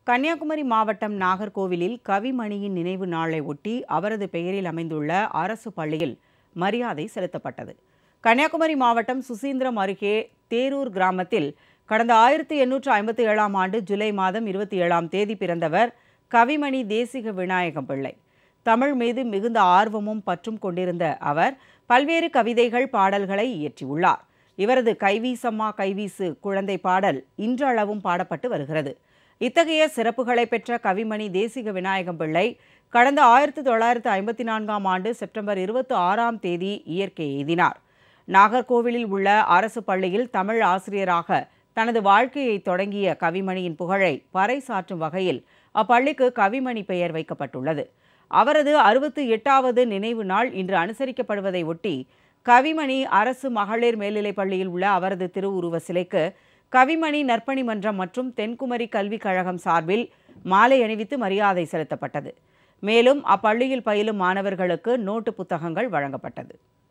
கன்னியாகுமரி மாவட்டம் நாகர்கோவிலில் கவிமணியின் நினைவு நாளை ஒட்டி அவரது பெயரில் அமைந்துள்ள அரசு பள்ளியில் மரியாதை செலுத்தப்பட்டது கன்னியாகுமரி மாவட்டம் சுசீந்திரம் அருகே தேரூர் கிராமத்தில் கடந்த ஆயிரத்தி எண்ணூற்று ஐம்பத்தி ஏழாம் ஆண்டு ஜூலை மாதம் இருபத்தி ஏழாம் தேதி பிறந்தவர் கவிமணி தேசிக விநாயகம் பிள்ளை தமிழ் மீது மிகுந்த ஆர்வமும் பற்றும் கொண்டிருந்த அவர் பல்வேறு கவிதைகள் பாடல்களை இயற்றியுள்ளார் இவரது கைவீசம்மா கைவீசு குழந்தை பாடல் இன்றளவும் பாடப்பட்டு வருகிறது இத்தகைய சிறப்புகளை பெற்ற கவிமணி தேசிக விநாயகம் பிள்ளை கடந்த ஆயிரத்தி தொள்ளாயிரத்து ஐம்பத்தி நான்காம் ஆண்டு செப்டம்பர் இருபத்தி ஆறாம் தேதி இயற்கை எய்தினார் நாகர்கோவிலில் உள்ள அரசு பள்ளியில் தமிழ் ஆசிரியராக தனது வாழ்க்கையை தொடங்கிய கவிமணியின் புகழை பறைசாற்றும் வகையில் அப்பள்ளிக்கு கவிமணி பெயர் வைக்கப்பட்டுள்ளது அவரது அறுபத்தி எட்டாவது நினைவு நாள் இன்று அனுசரிக்கப்படுவதை ஒட்டி கவிமணி அரசு மகளிர் மேல்நிலைப் பள்ளியில் உள்ள அவரது திருவுருவ சிலைக்கு கவிமணி நற்பணி மன்றம் மற்றும் தென்குமரி கல்விக் கழகம் சார்பில் மாலை அணிவித்து மரியாதை செலுத்தப்பட்டது மேலும் அப்பள்ளியில் பயிலும் மாணவர்களுக்கு நோட்டு புத்தகங்கள் வழங்கப்பட்டது